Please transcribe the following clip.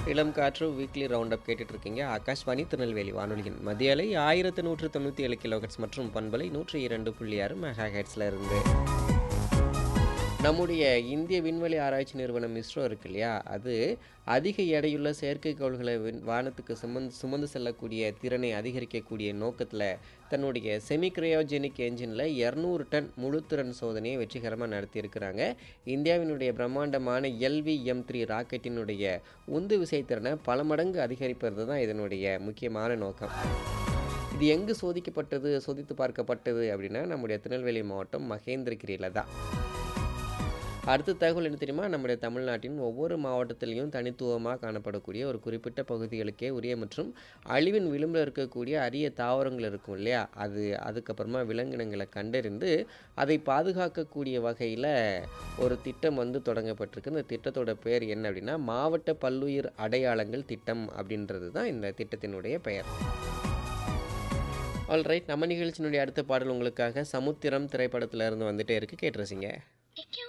இளம் காற்று weekly round up கேட்டுட்டு இருக்கீங்க ஆகாஷ்வாணி திருநெல்வேலி வானொலியின் மதிய அலை ஆயிரத்து நூற்று தொண்ணூற்றி ஏழு கிலோஹெட்ஸ் மற்றும் பண்பலை நூற்றி இரண்டு புள்ளி ஆறு மெகா ஹெட்ஸில் இருந்து நம்முடைய இந்திய விண்வெளி ஆராய்ச்சி நிறுவனம் இஸ்ரோ இருக்கு இல்லையா அது அதிக எடையுள்ள செயற்கைக்கோள்களை விண் வானத்துக்கு சுமந்து சுமந்து செல்லக்கூடிய திறனை அதிகரிக்கக்கூடிய நோக்கத்தில் தன்னுடைய செமி கிரையோஜெனிக் என்ஜினில் இரநூறு டன் முழுத்திறன் சோதனையை வெற்றிகரமாக நடத்தியிருக்கிறாங்க இந்தியாவினுடைய பிரம்மாண்டமான எல்வி எம் த்ரீ ராக்கெட்டினுடைய உந்து விசைத்திறனை பல மடங்கு அதிகரிப்பது தான் இதனுடைய முக்கியமான நோக்கம் இது எங்கு சோதிக்கப்பட்டது சோதித்து பார்க்கப்பட்டது அப்படின்னா நம்முடைய திருநெல்வேலி மாவட்டம் மகேந்திரகிரியில் தான் அடுத்த தகவல் என்ன தெரியுமா நம்முடைய தமிழ்நாட்டின் ஒவ்வொரு மாவட்டத்திலையும் தனித்துவமாக காணப்படக்கூடிய ஒரு குறிப்பிட்ட பகுதிகளுக்கே உரிய மற்றும் அழிவின் விளிம்பில் இருக்கக்கூடிய அரிய தாவரங்கள் இருக்கும் இல்லையா அது அதுக்கப்புறமா விலங்கினங்களை கண்டறிந்து அதை பாதுகாக்கக்கூடிய வகையில் ஒரு திட்டம் வந்து தொடங்கப்பட்டிருக்கு இந்த திட்டத்தோட பேர் என்ன அப்படின்னா மாவட்ட பல்லுயிர் அடையாளங்கள் திட்டம் அப்படின்றது தான் இந்த திட்டத்தினுடைய பெயர் ஆல்ரைட் நம்ம நிகழ்ச்சியினுடைய அடுத்த பாடல் உங்களுக்காக சமுத்திரம் திரைப்படத்துல இருந்து வந்துட்டே இருக்கு கேட்டுருசிங்க क्यों